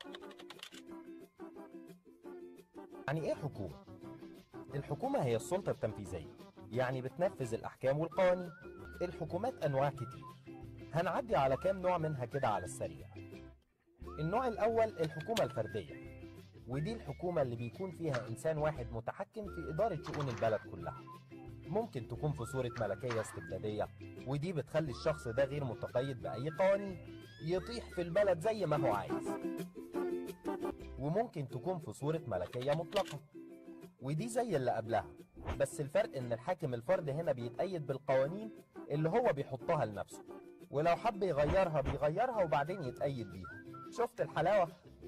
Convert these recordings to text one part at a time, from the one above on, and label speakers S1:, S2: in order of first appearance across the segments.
S1: يعني ايه حكومة؟ الحكومة هي السلطة التنفيذية يعني بتنفذ الأحكام والقوانين الحكومات أنواع كتير هنعدي على كام نوع منها كده على السريع النوع الأول الحكومة الفردية ودي الحكومة اللي بيكون فيها إنسان واحد متحكم في إدارة شؤون البلد كلها ممكن تكون في صورة ملكية استبدادية ودي بتخلي الشخص ده غير متقيد بأي قوانين يطيح في البلد زي ما هو عايز وممكن تكون في صورة ملكية مطلقة ودي زي اللي قبلها بس الفرق ان الحاكم الفرد هنا بيتأيد بالقوانين اللي هو بيحطها لنفسه ولو حب يغيرها بيغيرها وبعدين يتأيد بيها شفت الحلاوة؟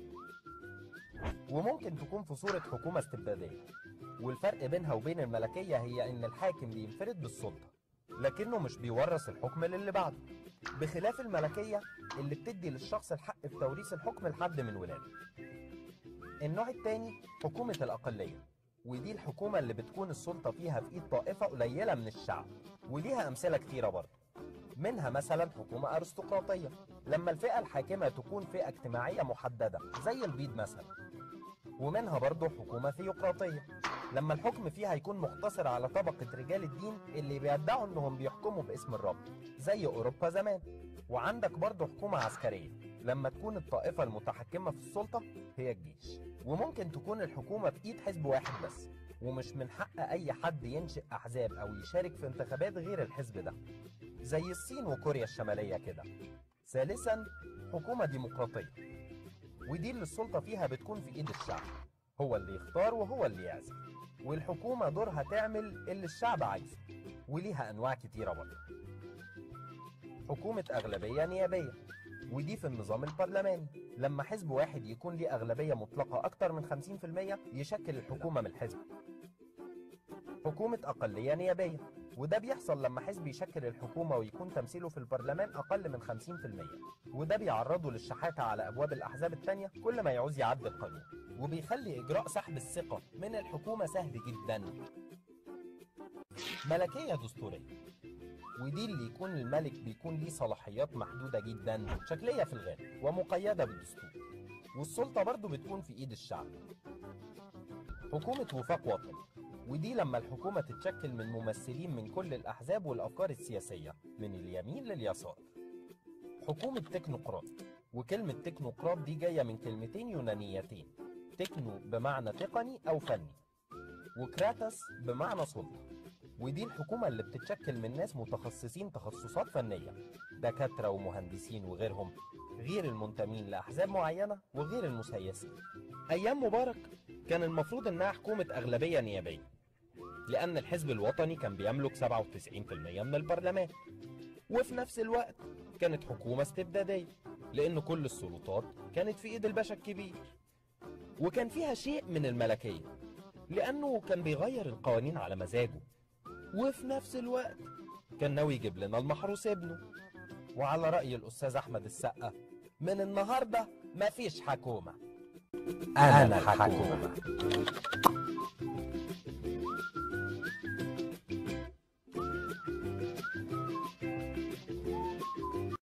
S1: وممكن تكون في صورة حكومة استبدادية والفرق بينها وبين الملكية هي ان الحاكم بينفرد بالسلطة لكنه مش بيورث الحكم للي بعده بخلاف الملكية اللي بتدي للشخص الحق في توريث الحكم لحد من ولاده النوع الثاني حكومة الأقلية ودي الحكومة اللي بتكون السلطة فيها في إيد طائفة قليلة من الشعب وليها أمثلة كتيرة برضه منها مثلا حكومة أرستقراطية لما الفئة الحاكمة تكون فئة اجتماعية محددة زي البيض مثلا ومنها برضه حكومة ثيوقراطية لما الحكم فيها يكون مقتصر على طبقة رجال الدين اللي بيدعوا انهم بيحكموا باسم الرب زي اوروبا زمان وعندك برضه حكومة عسكرية لما تكون الطائفة المتحكمة في السلطة هي الجيش وممكن تكون الحكومة بإيد حزب واحد بس ومش من حق أي حد ينشئ أحزاب أو يشارك في انتخابات غير الحزب ده زي الصين وكوريا الشمالية كده ثالثا حكومة ديمقراطية ودي اللي السلطة فيها بتكون في إيد الشعب هو اللي يختار وهو اللي يعزل والحكومة دورها تعمل اللي الشعب عايزه وليها أنواع كتيرة برضه حكومة أغلبية نيابية ودي في النظام البرلماني لما حزب واحد يكون ليه أغلبية مطلقة أكتر من 50% يشكل الحكومة من الحزب حكومة أقلية نيابية وده بيحصل لما حزب يشكل الحكومة ويكون تمثيله في البرلمان أقل من 50% وده بيعرضه للشحاتة على أبواب الأحزاب التانية كل ما يعوز يعدي القانون وبيخلي إجراء سحب الثقة من الحكومة سهل جدا ملكية دستورية ودي اللي يكون الملك بيكون ليه صلاحيات محدودة جدا شكلية في الغالب ومقيدة بالدستور والسلطة برضو بتكون في إيد الشعب حكومة وفاق وطني ودي لما الحكومة تتشكل من ممثلين من كل الأحزاب والأفكار السياسية من اليمين لليسار حكومة تكنوقراط وكلمة تكنوقراط دي جاية من كلمتين يونانيتين تكنو بمعنى تقني أو فني وكراتس بمعنى سلطة ودي الحكومة اللي بتتشكل من ناس متخصصين تخصصات فنية دكاترة ومهندسين وغيرهم غير المنتمين لأحزاب معينة وغير المسيسين أيام مبارك كان المفروض إنها حكومة أغلبية نيابية لأن الحزب الوطني كان بيملك 97% من البرلمان وفي نفس الوقت كانت حكومة استبدادية لأن كل السلطات كانت في إيد الباشا الكبير وكان فيها شيء من الملكية لأنه كان بيغير القوانين على مزاجه وفي نفس الوقت كان ناوي يجيب لنا المحروس ابنه وعلى رأي الأستاذ أحمد السقا من النهاردة مفيش حكومة أنا الحكومة